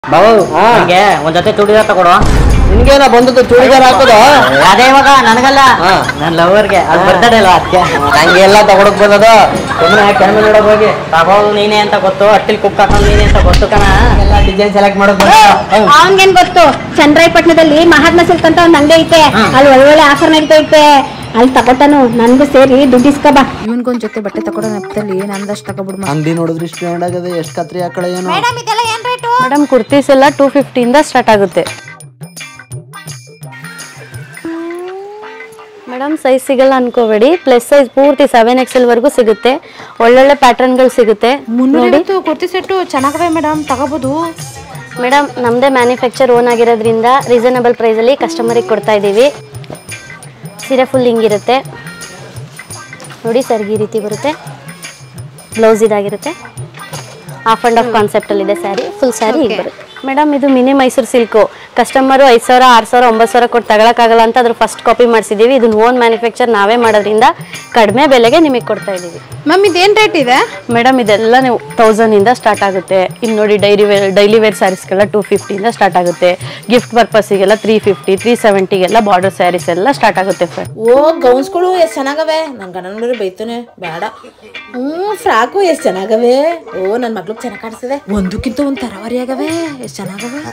ಬಾಬು ಹಾ. ನಂಗೆ ಒಂದ್ ಜೊತೆ ಚೂಡಿದಾರ್ ತಗೊಡು ನಿನ್ಗೇನ ಬಂದದ್ದು ಚೂಡಿದಾರ್ ಹಾಕೋದು ಅದೇ ಇವಾಗ ನನಗಲ್ಲ ಹಾ. ನನ್ ಲವರ್ಗೆ ಅದು ಬರ್ತಡೇ ಅಲ್ವಾ ಅದಕ್ಕೆ ಹಂಗೆಲ್ಲ ತಗೊಳಕ್ ಬಂದದು ಸುಮ್ಮನೆ ಕೆಳಮೆ ನೋಡಕ್ ಹೋಗಿ ತಗೋದು ನೀನೇ ಅಂತ ಗೊತ್ತು ಅಟ್ಟಿಲ್ ಕುಕ್ ಹಾಕೊಂಡು ನೀನೇ ಅಂತ ಗೊತ್ತು ಕಣ ಎಲ್ಲ ಡಿಸೈನ್ ಸೆಲೆಕ್ಟ್ ಮಾಡಕ್ ಅವನ್ಗೇನ್ ಗೊತ್ತು ಚಂದ್ರಾಯಪಟ್ಟಣದಲ್ಲಿ ಮಹಾತ್ಮ ಸಿಲ್ಕ್ ಅಂತ ಒಂದ್ ಅಂಗಡಿ ಐತೆ ಅಲ್ಲಿ ಒಳ್ಳೊಳ್ಳೆ ಆಫರ್ ನಡೀತೈತೆ ಅಲ್ಲಿ ತಗೊತಾನು ನನ್ಗೂ ಸೇರಿ ದುಡ್ಡು ಇಸ್ಕೊಬಾ ಇವನ್ಗೊಂದ್ ಜೊತೆ ಬಟ್ಟೆ ತಗೊಳ್ಳೋ ನೆಪದಲ್ಲಿ ನಂದಷ್ಟು ತಗೊಬಿಡು ಅಂಗಡಿ ನೋಡಿದ್ರೆ ಇಷ್ಟು ಆಗದೆ ಎಷ್ಟು ಕತ್ರಿ ಆ ಕಡೆ ಏನು ಮೇಡಮ್ ಕುರ್ತೀಸ್ ಎಲ್ಲ ಟೂ ಫಿಫ್ಟಿಯಿಂದ ಸ್ಟಾರ್ಟ್ ಆಗುತ್ತೆ ಮೇಡಮ್ ಸೈಜ್ ಸಿಗಲ್ಲ ಅನ್ಕೋಬೇಡಿ ಪ್ಲಸ್ ಸೈಜ್ ಪೂರ್ತಿ ಸೆವೆನ್ ಎಕ್ಸೆಲ್ ವರೆಗೂ ಸಿಗುತ್ತೆ ಒಳ್ಳೊಳ್ಳೆ ಪ್ಯಾಟರ್ನ್ಗಳು ಸಿಗುತ್ತೆ ನೋಡಿ ಕುರ್ತಿ ಸೆಟ್ಟು ಚೆನ್ನಾಗವೆ ಮೇಡಮ್ ತಗೋಬಹುದು ಮೇಡಮ್ ನಮ್ಮದೇ ಮ್ಯಾನುಫ್ಯಾಕ್ಚರ್ ಓನ್ ಆಗಿರೋದ್ರಿಂದ ರೀಸನಬಲ್ ಪ್ರೈಸಲ್ಲಿ ಕಸ್ಟಮರಿಗೆ ಕೊಡ್ತಾ ಇದ್ದೀವಿ ಸೀರೆ ಫುಲ್ ಹಿಂಗಿರುತ್ತೆ ನೋಡಿ ಸರ್ ಈ ರೀತಿ ಬರುತ್ತೆ ಬ್ಲೌಸ್ ಇದಾಗಿರುತ್ತೆ ಆಫ್ ಆ್ಯಂಡ್ ಆಫ್ ಕಾನ್ಸೆಪ್ಟಲ್ಲಿದೆ ಸ್ಯಾರಿ ಫುಲ್ ಸ್ಯಾರಿ ಹೀಗೆ ಬರುತ್ತೆ ಮೇಡಮ್ ಇದು ಮಿನಿ ಮೈಸೂರು ಸಿಲ್ಕು ಕಸ್ಟಮರು ಐದು ಸಾವಿರ ಆರು ಸಾವಿರ ಒಂಬತ್ತು ಸಾವಿರ ಕೊಟ್ಟು ತಗೊಳಕ್ಕಾಗಲ್ಲ ಅಂತ ಅದ್ರ ಫಸ್ಟ್ ಕಾಪಿ ಮಾಡಿಸಿದ್ದೀವಿ ಇದನ್ನ ಓನ್ ಮ್ಯಾನುಫ್ಯಾಕ್ಚರ್ ನಾವೇ ಮಾಡೋದ್ರಿಂದ ಕಡಿಮೆ ಬೆಲೆಗೆ ನಿಮಗೆ ಕೊಡ್ತಾ ಇದ್ದೀವಿ ಮ್ಯಾಮ್ ಇದೇನ್ ರೇಟ್ ಇದೆ ಮೇಡಮ್ ಇದೆಲ್ಲ ನೀವು ತೌಸಂಡಿಂದ ಸ್ಟಾರ್ಟ್ ಆಗುತ್ತೆ ಇನ್ನು ನೋಡಿ ಡೈರಿ ವೇರ್ ಡೈಲಿ ವೇರ್ ಸ್ಯಾರೀಸ್ಗೆಲ್ಲ ಟೂ ಫಿಫ್ಟಿಯಿಂದ ಸ್ಟಾರ್ಟ್ ಆಗುತ್ತೆ ಗಿಫ್ಟ್ ಪರ್ಪಸ್ಸಿಗೆಲ್ಲ ತ್ರೀ ಫಿಫ್ಟಿ ತ್ರೀ ಸೆವೆಂಟಿಗೆಲ್ಲ ಬಾರ್ಡರ್ ಸ್ಯಾರೀಸ್ ಎಲ್ಲ ಸ್ಟಾರ್ಟ್ ಆಗುತ್ತೆ ಸರ್ ಓ ಗೌನ್ಸ್ಗಳು ಎಷ್ಟ್ ಚೆನ್ನಾಗವೆ ನನ್ ಗಂಡ ನೋಡಿದ್ರೆ ಬೈತಾನೆ ಬೇಡ ಹ್ಮ್ ಫ್ರಾಕು ಎಷ್ಟ್ ಚೆನ್ನಾಗವೆ ಓ ನನ್ ಮಗ್ಳಿಗೆ ಚೆನ್ನಾಗ್ ಕಾಣಿಸ್ತದೆ ಒಂದಕ್ಕಿಂತ ಒಂದ್ ತರವಾರಿ ಆಗವೆ ಎಷ್ಟ್ ಚೆನ್ನಾಗವೆ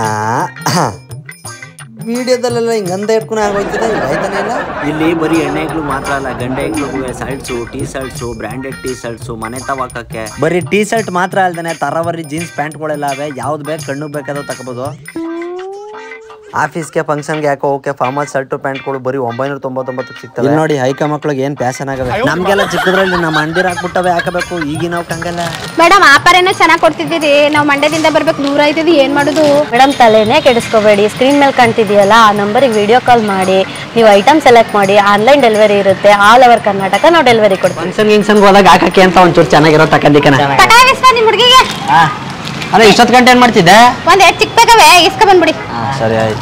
ವಿಡಿಯೋದಲ್ಲೆಲ್ಲ ಹಿಂಗ್ ಅಂದ ಇಟ್ಕೊಂಡು ಆಗೋಯ್ತದೆ ಈಗ ಆಯ್ತಾನೆ ಇಲ್ಲ ಇಲ್ಲಿ ಬರೀ ಎಣ್ಣೆಗಳು ಮಾತ್ರ ಅಲ್ಲ ಗಂಡ ಹೆಗ್ಳಿಗೂ shirts T shirts branded T shirts ಮನೆ ತವಾಕಕ್ಕೆ ಬರೀ ಟೀ ಶರ್ಟ್ ಮಾತ್ರ ಅಲ್ದೇನೆ ತರವರಿ ಜೀನ್ಸ್ ಪ್ಯಾಂಟ್ಗಳೆಲ್ಲ ಅವೆ ಯಾವ್ದು ಬೇಕು ಕಣ್ಣು ಬೇಕಾದ ತಗೋಬೋದು ಆಫೀಸ್ಗೆ ಫಂಕ್ಷನ್ಗೆ ಯಾಕೋ ಓಕೆ ಫಾರ್ಮಲ್ ಶರ್ಟು ಪ್ಯಾಂಟ್ಗಳು ಬರೀ ಒಂಬೈನೂರ ತೊಂಬತ್ತೊಂಬತ್ತಕ್ಕೆ ಸಿಗ್ತವೆ ಇಲ್ಲಿ ನೋಡಿ ಹೈಕ ಮಕ್ಳಿಗೆ ಏನ್ ಫ್ಯಾಷನ್ ಆಗವೆ ನಮ್ಗೆಲ್ಲ ಚಿಕ್ಕದ್ರಲ್ಲಿ ನಮ್ಮ ಅಂದಿರ ಹಾಕ್ಬಿಟ್ಟವೆ ಹಾಕಬೇಕು ಈಗಿನ ಹಂಗಲ್ಲ ಮೇಡಮ್ ಆಫರ್ ಏನೋ ಚೆನ್ನಾಗಿ ಕೊಡ್ತಿದ್ದೀರಿ ನಾವು ಮಂಡ್ಯದಿಂದ ಬರ್ಬೇಕು ನೂರ ಐತಿದ್ ಏನ್ ಮಾಡುದು ಮೇಡಮ್ ತಲೆನೇ ಕೆಡಿಸ್ಕೋಬೇಡಿ ಸ್ಕ್ರೀನ್ ಮೇಲೆ ಕಾಣ್ತಿದೆಯಲ್ಲ ಆ ನಂಬರಿಗೆ ವಿಡಿಯೋ ಕಾಲ್ ಮಾಡಿ ನೀವು ಐಟಮ್ ಸೆಲೆಕ್ಟ್ ಮಾಡಿ ಆನ್ಲೈನ್ ಡೆಲಿವರಿ ಇರುತ್ತೆ ಆಲ್ ಓವರ್ ಕರ್ನಾಟಕ ನಾವು ಡೆಲಿವರಿ ಕೊಡ್ತೀವಿ ಫಂಕ್ಷನ್ ಗಿಂಕ್ಷನ್ಗೆ ಹೋದಾಗ ಹಾಕಕ್ಕೆ ಅಂತ ಒಂಚೂರು ಚೆನ್ನಾಗಿರೋ ತಕಂದಿಕನ ನಿಮ್ ಹುಡುಗಿಗೆ ಅಲ್ಲ ಇಷ್ಟೊತ್ತು ಗಂಟೆ ಏನ್ ಮಾಡ್ತಿದ್ದೆ ಒಂದ್ ಎರಡ್ ಚಿಕ್ಕಬೇಕವೆ ಇಸ್ಕ ಬಂದ್ಬಿಡಿ ಸರಿ ಆಯ್ತು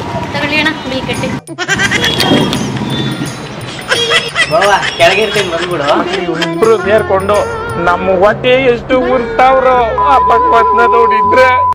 ಕೆಳಗಿರ್ತೀನಿ ಬಂದ್ಬಿಡು ಇಬ್ರು ಸೇರ್ಕೊಂಡು ನಮ್ಮ ಹೊಟ್ಟೆ ಎಷ್ಟು ಉರ್ತಾವ್ರೋ ಆ ಭಗವತ್ನ ನೋಡಿದ್ರೆ